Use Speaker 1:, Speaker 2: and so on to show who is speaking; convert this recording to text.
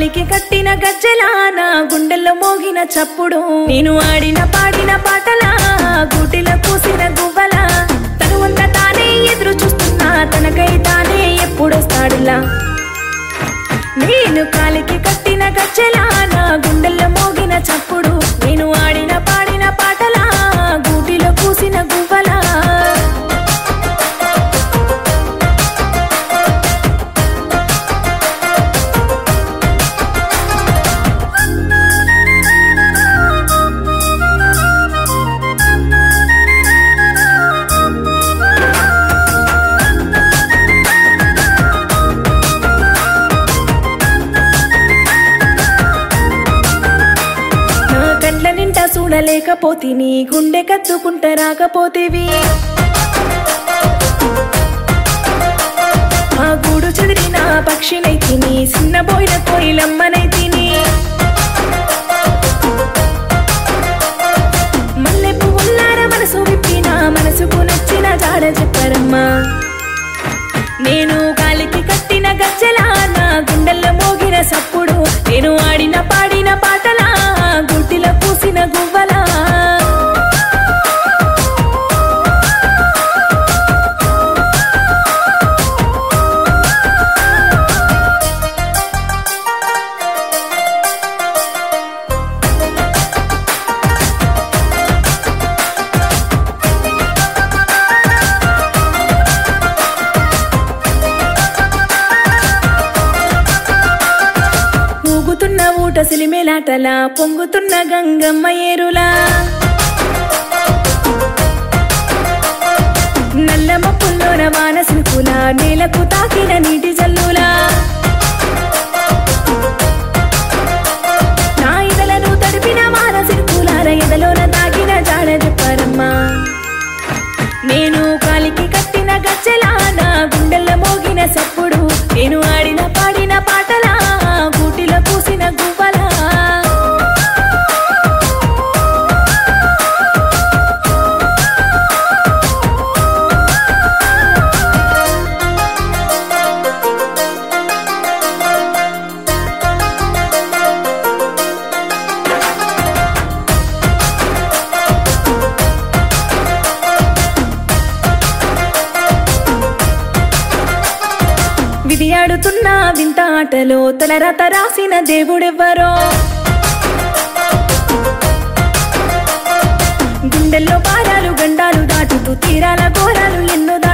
Speaker 1: కాలికి కట్టిన గజ్జలా నా గుండెల్లో మోగిన చప్పుడు నేను ఆడిన పాడిన పాటలా గూటిలో కూసిన గువ్వలా తనువంత తానే ఎదురు చూస్తున్నా తనకై తానే ఎప్పుడొస్తాడులా నేను కాలికి కట్టిన గజ్జలా నా గుండెల్లో మోగిన చప్పుడు నేను ఆడిన పాడిన పాటలా గూటిలో కూసిన గువ్వలా నా కండ్ల నిండా చూడలేకపోతే నీ గుండె కత్తుకుంట రాకపోతేవి ఆ గూడు చెదిరిన పక్షినైతిని చిన్నబోయిన కోయిలమ్మనైతిని మల్లె పువ్వుల్లార మనసు విప్పిన మనసుకు నచ్చిన జాడ చెప్పరమ్మా నేను కాలికి కట్టిన గజ్జలా నా గుండెల్లో మోగిన సప్పుడు నేను ఆడిన పాడిన పాటలా గుడ్డిలో పూసిన గువ్వలా ఊగుతున్న ఊట సిలిమేలాటలా పొంగుతున్న గంగమ్మ ఏరులా నల్ల మప్పుల్లోన వాన సినుకులా నేలకు తాకిన నీటి జల్లులా నా ఇదలను తడిపిన వాన సినుకులార ఎదలోన తాకిన జాడ చెప్పారమ్మా నేను కాలికి కట్టిన గజ్జలా నా గుండెల్లో మోగిన సప్పుడు నేను ఆడిన పాడిన పాటలా గూటిలో పూసిన గువ్వలా విధి ఆడుతున్న వింత ఆటలో తలరాత రాసిన దేవుడెవ్వరో గుండెల్లో పారాలు గండాలు దాటుతూ తీరాల ఘోరాలు ఎన్నో